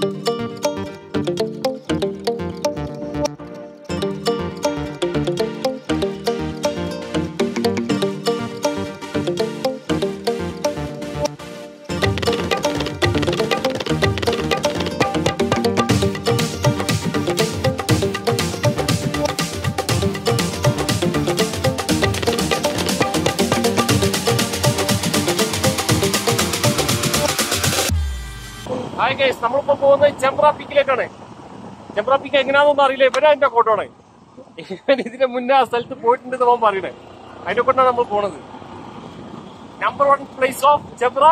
hi guys നമ്മളിപ്പോ പോകുന്നത് ചെമ്പ്ര പീക്കിലേക്കാണ് ചെമ്പ്ര പീക്ക് എങ്ങനെയാണെന്നൊന്നും അറിയില്ല ഇവരാ എന്റെ കോട്ടാണ് ഇവൻ ഇതിന് മുന്നേ ആ സ്ഥലത്ത് പോയിട്ടുണ്ട് അവൻ പറയണേ അതിനെ കൊണ്ടാണ് നമ്മൾ പോണത് number one place of Chembra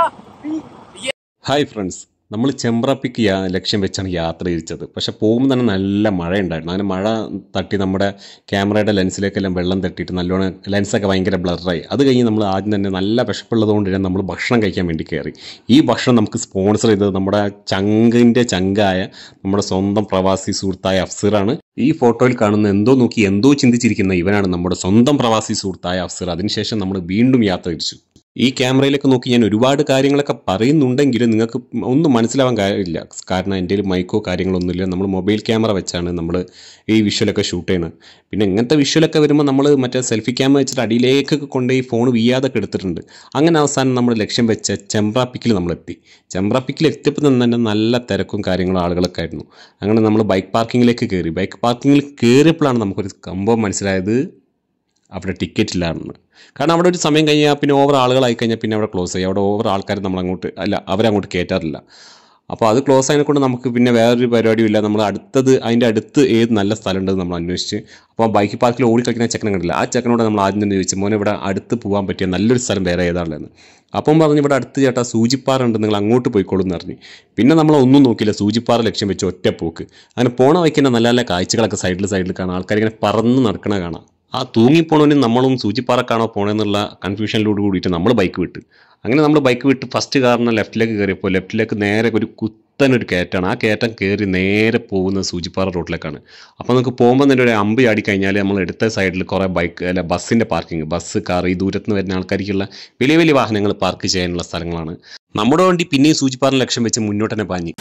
hi friends നമ്മൾ ചെമ്പ്രപ്പിക്ക് യാ ലക്ഷ്യം വെച്ചാണ് യാത്ര തിരിച്ചത് പക്ഷെ പോകുമ്പോൾ തന്നെ നല്ല മഴ ഉണ്ടായിരുന്നു അങ്ങനെ മഴ തട്ടി നമ്മുടെ ക്യാമറയുടെ ലെൻസിലേക്കെല്ലാം വെള്ളം തട്ടിയിട്ട് നല്ലോണം ലെൻസൊക്കെ ഭയങ്കര ബ്ലറായി അത് കഴിഞ്ഞ് നമ്മൾ ആദ്യം തന്നെ നല്ല വിശപ്പുള്ളത് തന്നെ നമ്മൾ ഭക്ഷണം കഴിക്കാൻ വേണ്ടി കയറി ഈ ഭക്ഷണം നമുക്ക് സ്പോൺസർ ചെയ്തത് നമ്മുടെ ചങ്കിൻ്റെ ചങ്കായ നമ്മുടെ സ്വന്തം പ്രവാസി സുഹൃത്തായ അഫ്സറാണ് ഈ ഫോട്ടോയിൽ കാണുന്ന എന്തോ നോക്കി എന്തോ ചിന്തിച്ചിരിക്കുന്ന ഇവനാണ് നമ്മുടെ സ്വന്തം പ്രവാസി സുഹൃത്തായ അഫ്സർ അതിനുശേഷം നമ്മൾ വീണ്ടും യാത്ര തിരിച്ചു ഈ ക്യാമറയിലൊക്കെ നോക്കി ഞാൻ ഒരുപാട് കാര്യങ്ങളൊക്കെ പറയുന്നുണ്ടെങ്കിലും നിങ്ങൾക്ക് ഒന്നും മനസ്സിലാവാൻ കാര്യമില്ല കാരണം എൻ്റെ കയ്യിൽ മൈക്കോ കാര്യങ്ങളൊന്നുമില്ല നമ്മൾ മൊബൈൽ ക്യാമറ വെച്ചാണ് നമ്മൾ ഈ വിഷ്വലൊക്കെ ഷൂട്ട് ചെയ്യുന്നത് പിന്നെ ഇങ്ങനത്തെ വിഷ്വലൊക്കെ വരുമ്പോൾ നമ്മൾ മറ്റേ സെൽഫി ക്യാമറ വെച്ചിട്ട് അടിയിലേക്കൊക്കെ കൊണ്ടുപോയി ഫോൺ വീയാതൊക്കെ എടുത്തിട്ടുണ്ട് അങ്ങനെ അവസാനം നമ്മൾ ലക്ഷ്യം വെച്ച ചെമ്പ്രാപ്പിക്കിൽ നമ്മളെത്തി ചെമ്പ്രാപ്പിക്കിൽ എത്തിയപ്പോൾ തന്നെ നല്ല തിരക്കും കാര്യങ്ങളും ആളുകളൊക്കെ ആയിരുന്നു അങ്ങനെ നമ്മൾ ബൈക്ക് പാർക്കിങ്ങിലേക്ക് കയറി ബൈക്ക് പാർക്കിങ്ങിൽ കയറിയപ്പോഴാണ് നമുക്കൊരു സംഭവം മനസ്സിലായത് അവിടെ ടിക്കറ്റ് ഇല്ലായിരുന്നു കാരണം അവിടെ ഒരു സമയം കഴിഞ്ഞാൽ പിന്നെ ഓവർ ആളുകളായി കഴിഞ്ഞാൽ പിന്നെ അവിടെ ക്ലോസ് ചെയ്യും അവിടെ ഓവർ ആൾക്കാർ നമ്മൾ അങ്ങോട്ട് അല്ല അവരങ്ങോട്ട് കയറ്റാറില്ല അപ്പോൾ അത് ക്ലോസ് ആയതിനെ കൊണ്ട് നമുക്ക് പിന്നെ വേറൊരു പരിപാടിയും ഇല്ല നമ്മൾ അടുത്തത് അതിൻ്റെ അടുത്ത് ഏത് നല്ല സ്ഥലം ഉണ്ടെന്ന് നമ്മൾ അന്വേഷിച്ച് അപ്പോൾ ബൈക്ക് പാർക്കിൽ ഓടി കളിക്കുന്ന ചെക്കനെ കണ്ടില്ല ആ ചെക്കനോട് നമ്മൾ ആദ്യം തന്നെ ചോദിച്ചു മോനെ ഇവിടെ അടുത്ത് പോകാൻ പറ്റിയ നല്ലൊരു സ്ഥലം വേറെ ഏതാണുള്ളതെന്ന് അപ്പം പറഞ്ഞു ഇവിടെ അടുത്ത് ചേട്ടാ സൂചിപ്പാറ ഉണ്ട് നിങ്ങൾ അങ്ങോട്ട് പോയിക്കോളൂ എന്ന് പറഞ്ഞു പിന്നെ നമ്മൾ ഒന്നും നോക്കിയില്ല സൂചിപ്പാറ ലക്ഷ്യം വെച്ച് ഒറ്റ പോക്ക് അങ്ങനെ പോണ വയ്ക്കുന്ന നല്ല നല്ല കാഴ്ചകളൊക്കെ സൈഡിൽ സൈഡിൽ കാണാം ആൾക്കാർ ഇങ്ങനെ പറന്ന് നടക്കണ കാണാം ആ തൂങ്ങിപ്പോണവന് നമ്മളും സൂചിപ്പാറക്കാണോ പോണെന്നുള്ള കൺഫ്യൂഷനിലോട് കൂടിയിട്ട് നമ്മൾ ബൈക്ക് വിട്ട് അങ്ങനെ നമ്മൾ ബൈക്ക് വിട്ട് ഫസ്റ്റ് കാരണം ലെഫ്റ്റിലേക്ക് കയറിയപ്പോൾ ലെഫ്റ്റിലേക്ക് നേരെ ഒരു കുത്തനൊരു കയറ്റാണ് ആ കയറ്റം കയറി നേരെ പോകുന്നത് സൂചിപ്പാറ റോഡിലേക്കാണ് അപ്പോൾ നമുക്ക് പോകുമ്പോൾ തന്നെ ഒരു അമ്പ് ചാടി കഴിഞ്ഞാൽ നമ്മൾ എടുത്ത സൈഡിൽ കുറേ ബൈക്ക് അല്ല ബസ്സിൻ്റെ പാർക്കിംഗ് ബസ് കാർ ഈ ദൂരത്ത് നിന്ന് വരുന്ന ആൾക്കാർക്കുള്ള വലിയ വലിയ വാഹനങ്ങൾ പാർക്ക് ചെയ്യാനുള്ള സ്ഥലങ്ങളാണ് നമ്മുടെ വണ്ടി പിന്നെയും സൂചിപ്പാറിന് ലക്ഷ്യം വെച്ച് മുന്നോട്ട് തന്നെ പാഞ്ഞു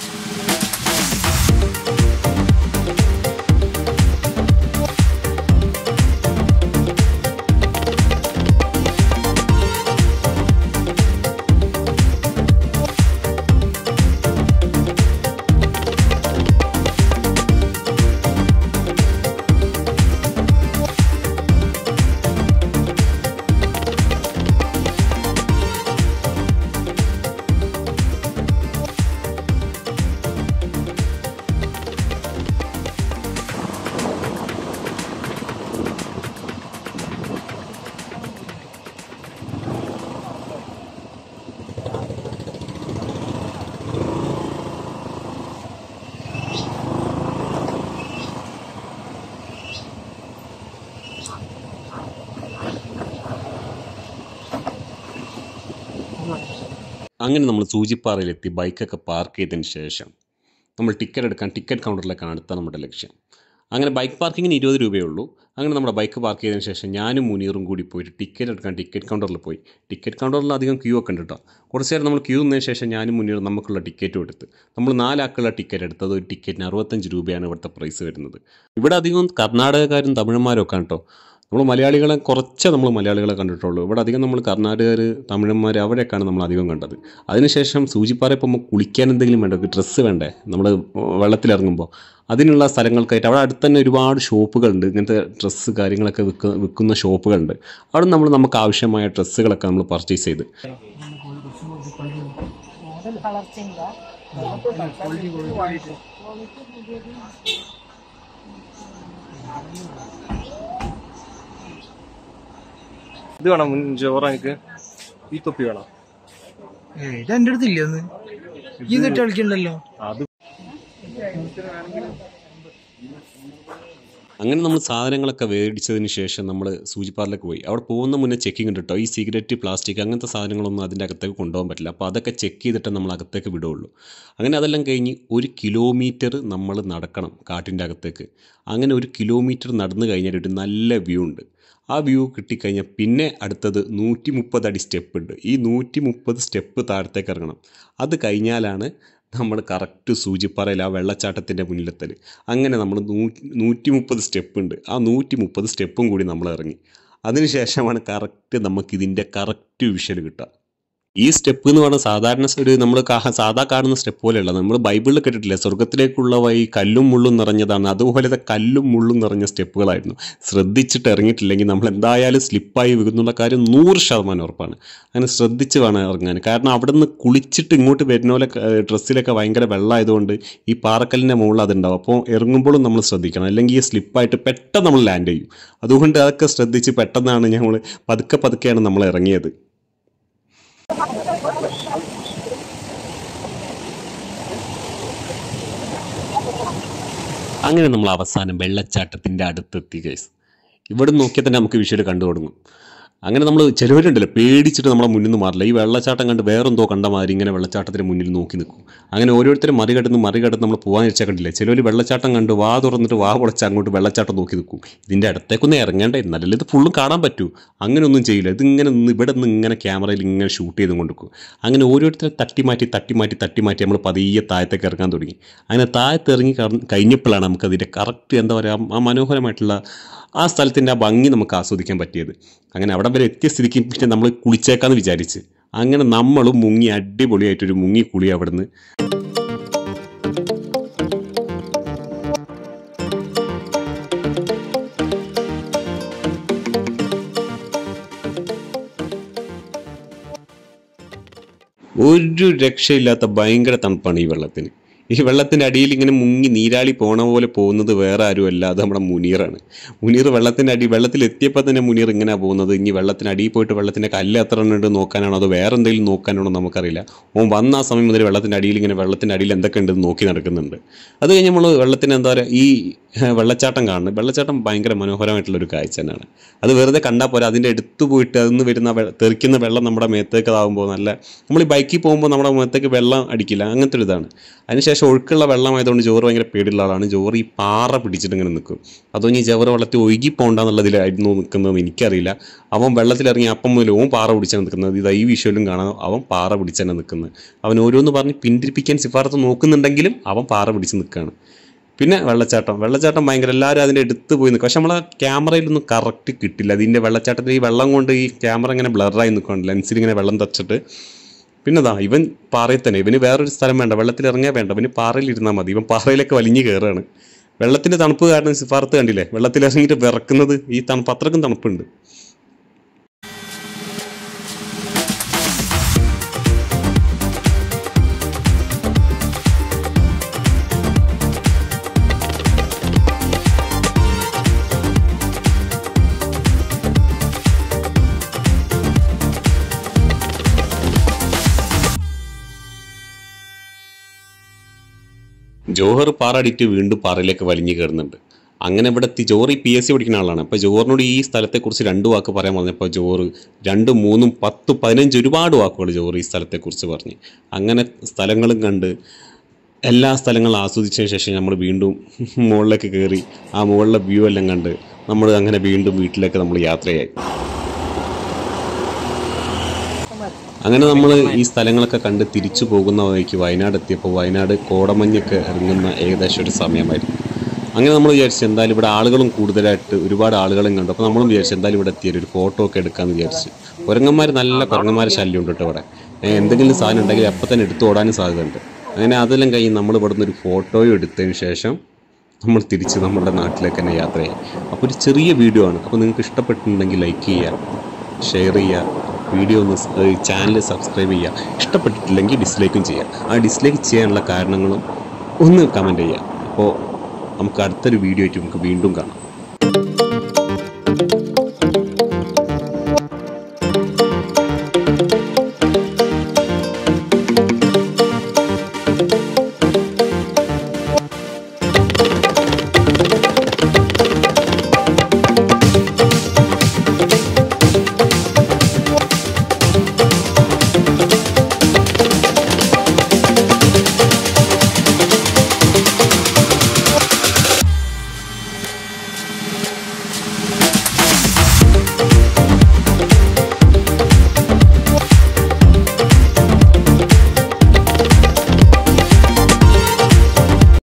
അങ്ങനെ നമ്മൾ സൂചിപ്പാറയിലെത്തി ബൈക്കൊക്കെ പാർക്ക് ചെയ്തതിന് ശേഷം നമ്മൾ ടിക്കറ്റ് എടുക്കാൻ ടിക്കറ്റ് കൗണ്ടറിലേക്കാണ് അടുത്ത നമ്മുടെ ലക്ഷ്യം അങ്ങനെ ബൈക്ക് പാർക്കിങ്ങിന് ഇരുപത് രൂപയേ ഉള്ളൂ അങ്ങനെ നമ്മുടെ ബൈക്ക് പാർക്ക് ചെയ്തതിന് ശേഷം ഞാനും മുനീറും കൂടി പോയിട്ട് ടിക്കറ്റ് എടുക്കാൻ ടിക്കറ്റ് കൗണ്ടറിൽ പോയി ടിക്കറ്റ് കൗണ്ടറിൽ അധികം ക്യൂ ഒക്കെ ഉണ്ട് കേട്ടോ കുറച്ച് നേരം നമ്മൾ ക്യൂ നിന്നതിന് ശേഷം ഞാനും മുനീറും നമുക്കുള്ള ടിക്കറ്റും എടുത്ത് നമ്മൾ നാലാക്കുള്ള ടിക്കറ്റ് എടുത്തത് ഒരു ടിക്കറ്റിന് അറുപത്തഞ്ച് രൂപയാണ് ഇവിടുത്തെ പ്രൈസ് വരുന്നത് ഇവിടെ അധികം കർണാടകക്കാരും തമിഴന്മാരും ഒക്കെ കേട്ടോ നമ്മൾ മലയാളികളെ കുറച്ചേ നമ്മൾ മലയാളികളെ കണ്ടിട്ടുള്ളൂ ഇവിടെ അധികം നമ്മൾ കർണാടകർ തമിഴന്മാർ അവരെയൊക്കെയാണ് നമ്മൾ അധികം കണ്ടത് അതിനുശേഷം സൂചിപ്പാറ ഇപ്പോൾ നമുക്ക് കുളിക്കാൻ എന്തെങ്കിലും വേണ്ട ഡ്രസ്സ് വേണ്ടേ നമ്മൾ വെള്ളത്തിലിറങ്ങുമ്പോൾ അതിനുള്ള സ്ഥലങ്ങൾക്കായിട്ട് അവിടെ അടുത്ത് തന്നെ ഒരുപാട് ഷോപ്പുകളുണ്ട് ഇങ്ങനത്തെ ഡ്രസ്സ് കാര്യങ്ങളൊക്കെ വിൽക്ക വിൽക്കുന്ന ഷോപ്പുകളുണ്ട് അവിടെ നമ്മൾ നമുക്ക് ആവശ്യമായ ഡ്രസ്സുകളൊക്കെ നമ്മൾ പർച്ചേസ് ചെയ്ത് ഇത് വേണം ചോറ എനിക്ക് ഈ തൊപ്പി വേണം ഇത് എന്റെ അടുത്ത് ഇല്ലെന്ന് ഈ നെറ്റ് കളിക്കണ്ടല്ലോ അത് അങ്ങനെ നമ്മൾ സാധനങ്ങളൊക്കെ മേടിച്ചതിന് ശേഷം നമ്മൾ സൂചിപ്പാറിലേക്ക് പോയി അവിടെ പോകുന്ന മുന്നേ ചെക്കിംഗ് ഉണ്ട് കേട്ടോ ഈ സിഗരറ്റ് പ്ലാസ്റ്റിക് അങ്ങനത്തെ സാധനങ്ങളൊന്നും അതിൻ്റെ അകത്തേക്ക് കൊണ്ടുപോകാൻ പറ്റില്ല അപ്പോൾ അതൊക്കെ ചെക്ക് ചെയ്തിട്ട് നമ്മൾ അകത്തേക്ക് വിടുകയുള്ളൂ അങ്ങനെ അതെല്ലാം കഴിഞ്ഞ് ഒരു കിലോമീറ്റർ നമ്മൾ നടക്കണം കാട്ടിൻ്റെ അകത്തേക്ക് അങ്ങനെ ഒരു കിലോമീറ്റർ നടന്നു കഴിഞ്ഞാൽ ഒരു നല്ല വ്യൂ ഉണ്ട് ആ വ്യൂ കിട്ടിക്കഴിഞ്ഞാൽ പിന്നെ അടുത്തത് നൂറ്റി മുപ്പത് അടി സ്റ്റെപ്പ് ഉണ്ട് ഈ നൂറ്റി മുപ്പത് സ്റ്റെപ്പ് താഴത്തേക്ക് ഇറങ്ങണം അത് കഴിഞ്ഞാലാണ് നമ്മൾ കറക്റ്റ് സൂചിപ്പാറയിൽ ആ വെള്ളച്ചാട്ടത്തിൻ്റെ മുന്നിലെത്തൽ അങ്ങനെ നമ്മൾ നൂ നൂറ്റി മുപ്പത് സ്റ്റെപ്പ് ഉണ്ട് ആ നൂറ്റി മുപ്പത് സ്റ്റെപ്പും കൂടി നമ്മൾ ഇറങ്ങി അതിനുശേഷമാണ് കറക്റ്റ് നമുക്കിതിൻ്റെ കറക്റ്റ് വിഷ്വൽ കിട്ടുക ഈ സ്റ്റെപ്പ് എന്ന് പറഞ്ഞാൽ സാധാരണ ഒരു നമ്മൾ സാധാ കാണുന്ന സ്റ്റെപ്പ് പോലെയല്ല നമ്മൾ ബൈബിളിൽ കേട്ടിട്ടില്ല സ്വർഗത്തിലേക്കുള്ള വഴി കല്ലും മുള്ളും നിറഞ്ഞതാണ് അതുപോലത്തെ കല്ലും മുള്ളും നിറഞ്ഞ സ്റ്റെപ്പുകളായിരുന്നു ശ്രദ്ധിച്ചിട്ട് ഇറങ്ങിയിട്ടില്ലെങ്കിൽ നമ്മൾ എന്തായാലും സ്ലിപ്പായി വീകുന്നുള്ള കാര്യം നൂറ് ശതമാനം ഉറപ്പാണ് അങ്ങനെ ശ്രദ്ധിച്ച് വേണം ഇറങ്ങാൻ കാരണം അവിടെ നിന്ന് കുളിച്ചിട്ട് ഇങ്ങോട്ട് വരുന്ന പോലെ ഡ്രസ്സിലൊക്കെ ഭയങ്കര വെള്ളമായതുകൊണ്ട് ഈ പാറക്കല്ലിൻ്റെ മുകളിൽ അതുണ്ടാവും അപ്പോൾ ഇറങ്ങുമ്പോഴും നമ്മൾ ശ്രദ്ധിക്കണം അല്ലെങ്കിൽ ഈ സ്ലിപ്പായിട്ട് പെട്ടെന്ന് നമ്മൾ ലാൻഡ് ചെയ്യും അതുകൊണ്ട് അതൊക്കെ ശ്രദ്ധിച്ച് പെട്ടെന്നാണ് ഞങ്ങൾ പതുക്കെ പതുക്കെയാണ് നമ്മൾ ഇറങ്ങിയത് അങ്ങനെ നമ്മൾ അവസാനം വെള്ളച്ചാട്ടത്തിൻ്റെ അടുത്തെത്തി ഗൈസ് ഇവിടെ നോക്കിയാൽ തന്നെ നമുക്ക് വിഷ്വൽ കണ്ടു തുടങ്ങും അങ്ങനെ നമ്മൾ ചിലവരുണ്ടല്ലോ പേടിച്ചിട്ട് നമ്മളെ മുന്നിൽ നിന്ന് മാറില്ല ഈ വെള്ളച്ചാട്ടം കണ്ട് വേറെന്തോ കണ്ട മാതിരി ഇങ്ങനെ വെള്ളച്ചാട്ടത്തിന് മുന്നിൽ നോക്കി നിൽക്കും അങ്ങനെ ഓരോരുത്തരും മറികടന്ന് മറികടന്ന് നമ്മൾ പോകാൻ വെച്ചാൽ കണ്ടില്ലേ ചിലവർ വെള്ളച്ചാട്ടം കണ്ട് വാ തുറന്നിട്ട് വാ പൊളച്ച് അങ്ങോട്ട് വെള്ളച്ചാട്ടം നോക്കി നിൽക്കും ഇതിൻ്റെ അടുത്തേക്കൊന്നും ഇറങ്ങേണ്ടേ എന്നാലല്ലേ ഇത് ഫുള്ളും കാണാൻ പറ്റൂ അങ്ങനെയൊന്നും ചെയ്യില്ല ഇതിങ്ങനെ നിന്ന് ഇവിടെ നിന്ന് ഇങ്ങനെ ക്യാമറയിൽ ഇങ്ങനെ ഷൂട്ട് ചെയ്തും കൊണ്ടിരിക്കും അങ്ങനെ ഓരോരുത്തരെ തട്ടി മാറ്റി തട്ടി മാറ്റി തട്ടി മാറ്റി നമ്മൾ പതിയെ താഴത്തേക്ക് ഇറങ്ങാൻ തുടങ്ങി അങ്ങനെ താഴത്ത് ഇറങ്ങി കറ- കഴിഞ്ഞപ്പോഴാണ് നമുക്കതിൻ്റെ കറക്റ്റ് എന്താ പറയുക ആ മനോഹരമായിട്ടുള്ള ആ സ്ഥലത്തിൻ്റെ ആ ഭംഗി നമുക്ക് ആസ്വദിക്കാൻ പറ്റിയത് അങ്ങനെ അവിടെ വരെ എത്തിയ സ്ഥിതിക്ക് പിന്നെ നമ്മൾ കുളിച്ചേക്കാന്ന് വിചാരിച്ച് അങ്ങനെ നമ്മളും മുങ്ങി അടിപൊളിയായിട്ടൊരു മുങ്ങി കുളി അവിടുന്ന് ഒരു രക്ഷയില്ലാത്ത ഭയങ്കര തണുപ്പാണ് ഈ വെള്ളത്തിന് ഈ വെള്ളത്തിൻ്റെ അടിയിൽ ഇങ്ങനെ മുങ്ങി നീരാളി പോണ പോലെ പോകുന്നത് വേറെ ആരുമല്ല അത് നമ്മുടെ മുനീറാണ് മുനീർ വെള്ളത്തിൻ്റെ അടി വെള്ളത്തിൽ എത്തിയപ്പോൾ തന്നെ മുനീർ ഇങ്ങനെ പോകുന്നത് ഇനി വെള്ളത്തിന് അടിയിൽ പോയിട്ട് വെള്ളത്തിൻ്റെ കല്ല് എത്ര എണ്ണം ഉണ്ട് നോക്കാനാണോ അതോ വേറെ എന്തെങ്കിലും നോക്കാനാണോ നമുക്കറിയില്ല ഓൻ വന്ന ആ സമയം മുതൽ വെള്ളത്തിൻ്റെ അടിയിൽ ഇങ്ങനെ വെള്ളത്തിൻ്റെ അടിയിൽ എന്തൊക്കെ ഉണ്ടെന്ന് നോക്കി നടക്കുന്നുണ്ട് അത് കഴിഞ്ഞ് നമ്മൾ വെള്ളത്തിന് എന്താ പറയുക ഈ ഏഹ്, വെള്ളച്ചാട്ടം കാണുന്നത് വെള്ളച്ചാട്ടം ഭയങ്കര മനോഹരമായിട്ടുള്ള ഒരു കാഴ്ച തന്നെയാണ് അത് വെറുതെ കണ്ടാൽ പോരാ അതിൻ്റെ അടുത്ത് പോയിട്ട് അതിന്ന് വരുന്ന വെ- തെറിക്കുന്ന വെള്ളം നമ്മുടെ മേത്തേക്ക് ആകുമ്പോൾ നല്ല നമ്മൾ ഈ ബൈക്കിൽ പോകുമ്പോൾ നമ്മുടെ മുഖത്തേക്ക് വെള്ളം അടിക്കില്ല അങ്ങനത്തെ ഒരു ഇതാണ് അതിനുശേഷം ഒഴുക്കുള്ള വെള്ളമായതുകൊണ്ട് ജോറ് ഭയങ്കര പേടിയുള്ള ആളാണ് ജോറ് ഈ പാറ പിടിച്ചിട്ട് ഇങ്ങനെ നിൽക്കും അതൊന്നും ഈ ജവറ് വെള്ളത്തിൽ ഒഴുകി പോകണ്ടെന്നുള്ളതിലായിരുന്നു നിൽക്കുന്നതെന്ന് എനിക്കറിയില്ല അവൻ വെള്ളത്തിലിറങ്ങി അപ്പം മുതൽ ഓൻ പാറ പിടിച്ചാണ് നിൽക്കുന്നത് ഇത് ഈ വിഷ്വലും കാണാം അവൻ പാറ പിടിച്ചാണ് നിൽക്കുന്നത് അവൻ ഓരോന്ന് പറഞ്ഞ് പിന്തിരിപ്പിക്കാൻ സിഫാർത്ത് നോക്കുന്നുണ്ടെങ്കിലും അവൻ പാറ പിടിച്ച് നിൽക്കുകയാണ് പിന്നെ വെള്ളച്ചാട്ടം വെള്ളച്ചാട്ടം ഭയങ്കര എല്ലാവരും അതിൻ്റെ അടുത്ത് പോയി നിൽക്കും പക്ഷെ നമ്മളെ ക്യാമറയിലൊന്നും കറക്റ്റ് കിട്ടില്ല അതിൻ്റെ വെള്ളച്ചാട്ടത്തിൽ ഈ വെള്ളം കൊണ്ട് ഈ ക്യാമറ ഇങ്ങനെ ബ്ലറായി നിൽക്കുകയാണ് ലെൻസിൽ ഇങ്ങനെ വെള്ളം തച്ചിട്ട് പിന്നെ ദാ ഇവൻ പാറയിൽ തന്നെ ഇവന് വേറൊരു സ്ഥലം വേണ്ട വെള്ളത്തിൽ ഇറങ്ങിയാൽ വേണ്ട ഇവന് പാറയിൽ ഇരുന്നാൽ മതി ഇവൻ പാറയിലൊക്കെ വലിഞ്ഞ് കയറുകയാണ് വെള്ളത്തിൻ്റെ തണുപ്പ് കാരണം സിഫാർത്ത് കണ്ടില്ലേ വെള്ളത്തിൽ ഇറങ്ങിയിട്ട് വിറക്കുന്നത് ഈ തണുപ്പ് അത്രക്കും തണുപ്പുണ്ട് ജോഹർ പാറടിയിട്ട് വീണ്ടും പാറയിലേക്ക് വലിഞ്ഞു കയറുന്നുണ്ട് അങ്ങനെ ഇവിടെ എത്തി ജോറ് ഈ പി എസ് സി പഠിക്കുന്ന ആളാണ് അപ്പോൾ ജോറിനോട് ഈ സ്ഥലത്തെക്കുറിച്ച് രണ്ട് വാക്ക് പറയാൻ പറഞ്ഞപ്പോൾ ജോറ് രണ്ടും മൂന്നും പത്ത് പതിനഞ്ച് ഒരുപാട് വാക്കുകൾ ജോറ് ഈ സ്ഥലത്തെക്കുറിച്ച് പറഞ്ഞ് അങ്ങനെ സ്ഥലങ്ങളും കണ്ട് എല്ലാ സ്ഥലങ്ങളും ആസ്വദിച്ചതിന് ശേഷം നമ്മൾ വീണ്ടും മുകളിലേക്ക് കയറി ആ മുകളിലെ വ്യൂ എല്ലാം കണ്ട് നമ്മൾ അങ്ങനെ വീണ്ടും വീട്ടിലേക്ക് നമ്മൾ യാത്രയായി അങ്ങനെ നമ്മൾ ഈ സ്ഥലങ്ങളൊക്കെ കണ്ട് തിരിച്ചു പോകുന്ന വഴിക്ക് വയനാട് എത്തിയപ്പോൾ വയനാട് കോടമഞ്ഞൊക്കെ ഇറങ്ങുന്ന ഏകദേശം ഒരു സമയമായിരുന്നു അങ്ങനെ നമ്മൾ വിചാരിച്ചു എന്തായാലും ഇവിടെ ആളുകളും കൂടുതലായിട്ട് ഒരുപാട് ആളുകളും കണ്ടു അപ്പോൾ നമ്മളും വിചാരിച്ചു എന്തായാലും ഇവിടെ എത്തിയൊരു ഒരു ഫോട്ടോ ഒക്കെ എടുക്കാമെന്ന് വിചാരിച്ചു കുരങ്ങന്മാർ നല്ല കുരങ്ങന്മാരെ ശല്യം ഉണ്ട് കേട്ടോ ഇവിടെ ഏ, എന്തെങ്കിലും സാധനം ഉണ്ടെങ്കിൽ അപ്പം തന്നെ എടുത്ത് ഓടാനും സാധ്യതയുണ്ട് അങ്ങനെ അതെല്ലാം കഴിഞ്ഞ് നമ്മൾ ഇവിടുന്ന് ഒരു ഫോട്ടോയും എടുത്തതിന് ശേഷം നമ്മൾ തിരിച്ച് നമ്മുടെ നാട്ടിലേക്ക് തന്നെ യാത്ര ചെയ്യാം അപ്പോൾ ഒരു ചെറിയ വീഡിയോ ആണ് അപ്പോൾ നിങ്ങൾക്ക് ഇഷ്ടപ്പെട്ടിട്ടുണ്ടെങ്കിൽ ലൈക്ക് ചെയ്യുക ഷെയർ ചെയ്യുക വീഡിയോ ഒന്ന് ചാനൽ സബ്സ്ക്രൈബ് ചെയ്യുക ഇഷ്ടപ്പെട്ടിട്ടില്ലെങ്കിൽ ഡിസ്ലൈക്കും ചെയ്യുക ആ ഡിസ്ലൈക്ക് ചെയ്യാനുള്ള കാരണങ്ങളും ഒന്ന് കമൻറ്റ് ചെയ്യുക അപ്പോൾ നമുക്ക് അടുത്തൊരു വീഡിയോ ആയിട്ട് നമുക്ക് വീണ്ടും കാണാം